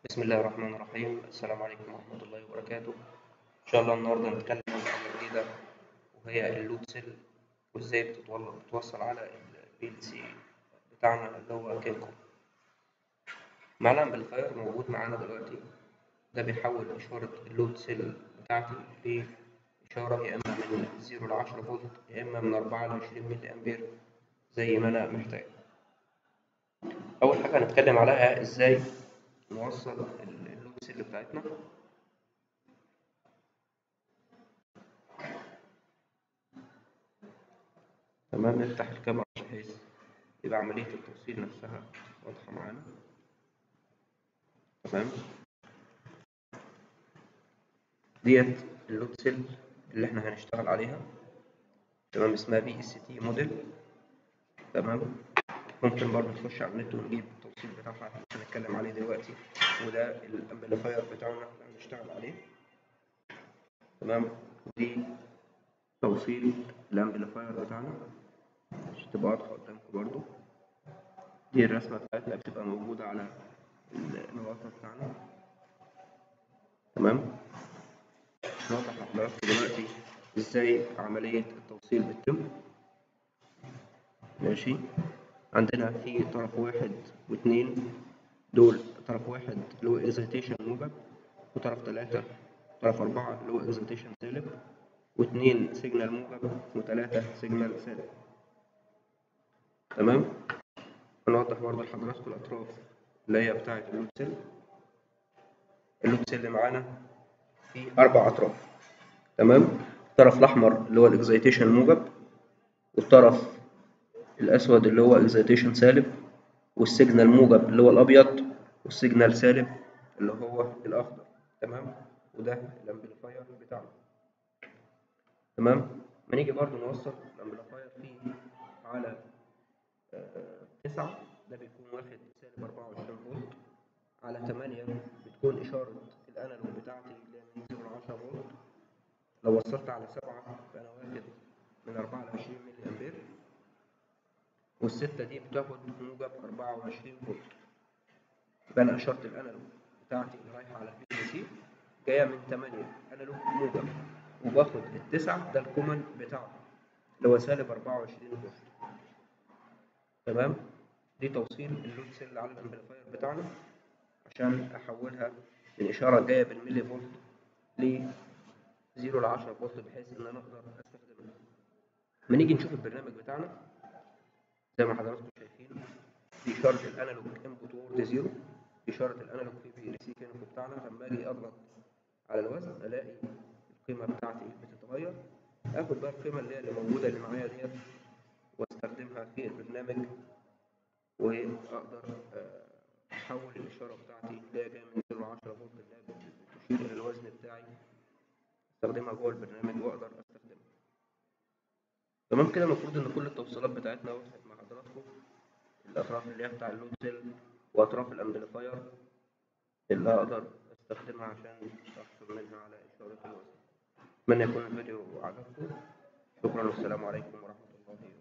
بسم الله الرحمن الرحيم السلام عليكم ورحمة الله وبركاته إن شاء الله النهاردة هنتكلم عن حاجة جديدة وهي اللود سيل وإزاي بتتول- بتوصل على البي ال سي بتاعنا اللي هو كينكو معنا بالخير موجود معانا دلوقتي ده بيحول إشارة اللود سيل بتاعتي لإشارة يا إما من 0 ل 10 فولت يا إما من 4 ل 20 ملي أمبير زي ما أنا محتاج أول حاجة هنتكلم عليها إزاي نوصل اللود سيل بتاعتنا تمام نفتح الكاميرا بحيث يبقى عملية التوصيل نفسها واضحة معانا تمام ديت اللود سيل اللي احنا هنشتغل عليها تمام اسمها بي اس تي موديل تمام ممكن برضه نخش على النت ونجيب التوصيل بتاعها اللي هنتكلم عليه دلوقتي وده الامبليفاير بتاعنا اللي هنشتغل عليه تمام ودي توصيل الامبليفاير بتاعنا عشان تبقى واضحة قدامكم برضو دي الرسمة بتاعتنا بتبقى موجودة على الواتر بتاعنا تمام نوضح لحضراتكم دلوقتي ازاي عملية التوصيل بتتم ماشي عندنا في طرف واحد واثنين دول طرف واحد اللي هو اكزيتيشن موجب وطرف ثلاثة طرف أربعة اللي هو اكزيتيشن سالب واثنين سيجنال موجب وثلاثة سيجنال سالب تمام هنوضح برضه لحضراتكم الأطراف اللي هي بتاعة اللود سيل اللود سيل اللي معانا فيه أربع أطراف تمام الطرف الأحمر اللي هو الاكزيتيشن موجب والطرف الأسود اللي هو اكزيتيشن سالب والسيجنال موجب اللي هو الأبيض والسيجنال سالب اللي هو الأخضر تمام وده الأمبليفاير بتاعنا تمام ما نيجي برضو نوصل الأمبليفاير فيه على آه، تسعة ده بيكون واخد سالب 24 فولت على 8 بتكون إشارة الأنالوج بتاعتي اللي هي من 0 ل 10 فولت لو وصلت على 7 فأنا واخد من 4 ل 20 ملي أمبير والستة دي بتاخد موجب 24 فولت يبقى أنا إشارة الأنالوج بتاعتي اللي رايحة على البي ال سي جاية من 8 أنالوج موجب وباخد التسعة ده الكومن بتاعه اللي هو سالب 24 فولت تمام دي توصيل اللود سيل على الامبليفاير بتاعنا عشان احولها من اشاره جايه بالملي فولت ل 0 ل 10 فولت بحيث ان انا اقدر استخدمها لما نيجي نشوف البرنامج بتاعنا زي ما حضراتكم شايفين دي اشاره الانالوج انبوت وورد 0 اشاره الانالوج في بي ال سي كينكو بتاعنا لما اجي اضغط على الوزن الاقي القيمه بتاعتي بتتغير اخد بقى القيمه اللي هي اللي موجوده اللي معايا ديت واستخدمها في البرنامج واقدر آه، احول الاشاره بتاعتي اللي هي جايه من 0 ل 10 فولت اللي هي بتشير الى الوزن بتاعي استخدمها جوه البرنامج واقدر استخدمها تمام كده المفروض ان كل التوصيلات بتاعتنا وضحت مع حضراتكم الاطراف اللي هي بتاع اللود سيل واطراف الامبليفاير اللي اقدر استخدمها عشان احصل منها على اشاره الوزن اتمنى يكون الفيديو عجبكم شكرا والسلام عليكم ورحمه الله وبركاته